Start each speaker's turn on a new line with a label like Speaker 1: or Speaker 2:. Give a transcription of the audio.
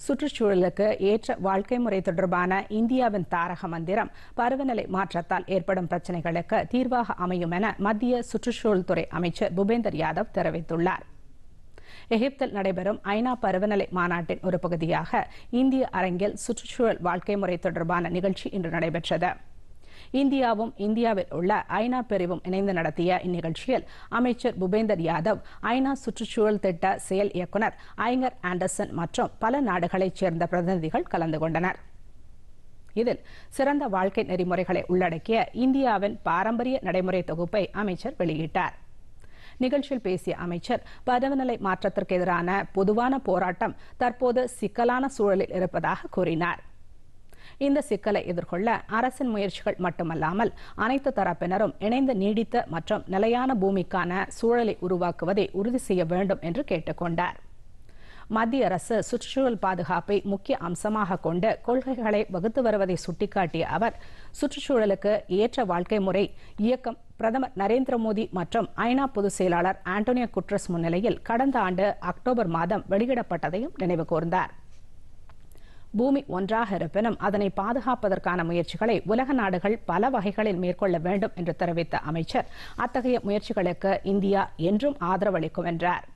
Speaker 1: சுற்றுச்சூழலுக்கு ஏற்ற வாழ்க்கை முறை தொடர்பான இந்தியாவின் தாரக மந்திரம் பருவநிலை மாற்றத்தால் ஏற்படும் பிரச்சினைகளுக்கு தீர்வாக அமையும் என மத்திய சுற்றுச்சூழல் துறை அமைச்சர் பூபேந்தர் யாதவ் தெரிவித்துள்ளார் எகிப்தில் நடைபெறும் ஐநா பருவநிலை மாநாட்டின் ஒரு பகுதியாக இந்திய அரங்கில் சுற்றுச்சூழல் வாழ்க்கை முறை தொடர்பான நிகழ்ச்சி இன்று நடைபெற்றது இந்தியாவும் இந்தியாவில் உள்ள ஐநா பிரிவும் இணைந்து நடத்திய இந்நிகழ்ச்சியில் அமைச்சர் பூபேந்தர் யாதவ் ஐநா சுற்றுச்சூழல் திட்ட செயல் இயக்குநர் ஐங்கர் ஆண்டர்சன் மற்றும் பல நாடுகளைச் சேர்ந்த பிரதிநிதிகள் கலந்து கொண்டனர் இதில் சிறந்த வாழ்க்கை நெறிமுறைகளை உள்ளடக்கிய இந்தியாவின் பாரம்பரிய நடைமுறை தொகுப்பை அமைச்சர் வெளியிட்டார் நிகழ்ச்சியில் பேசிய அமைச்சர் பருவநிலை மாற்றத்திற்கு எதிரான பொதுவான போராட்டம் தற்போது சிக்கலான சூழலில் இருப்பதாக கூறினார் இந்த சிக்கலை எதிர்கொள்ள அரசின் முயற்சிகள் மட்டுமல்லாமல் அனைத்து தரப்பினரும் இணைந்து நீடித்த மற்றும் நிலையான பூமிக்கான சூழலை உருவாக்குவதை உறுதி செய்ய வேண்டும் என்று கேட்டுக்கொண்டார் மத்திய அரசு சுற்றுச்சூழல் பாதுகாப்பை முக்கிய அம்சமாக கொண்டு கொள்கைகளை வகுத்து வருவதை சுட்டிக்காட்டிய அவர் சுற்றுச்சூழலுக்கு ஏற்ற வாழ்க்கை முறை இயக்கம் பிரதமர் நரேந்திர மோடி மற்றும் ஐநா பொதுச் செயலாளர் ஆண்டோனியோ குட்ரஸ் முன்னிலையில் கடந்த ஆண்டு அக்டோபர் மாதம் வெளியிடப்பட்டதையும் நினைவு கூர்ந்தார் பூமி ஒன்றாக இருப்பினும் அதனை பாதுகாப்பதற்கான முயற்சிகளை உலக நாடுகள் பல வகைகளில் மேற்கொள்ள வேண்டும் என்று தெரிவித்த அமைச்சர் அத்தகைய முயற்சிகளுக்கு இந்தியா என்றும் ஆதரவளிக்கும் என்றார்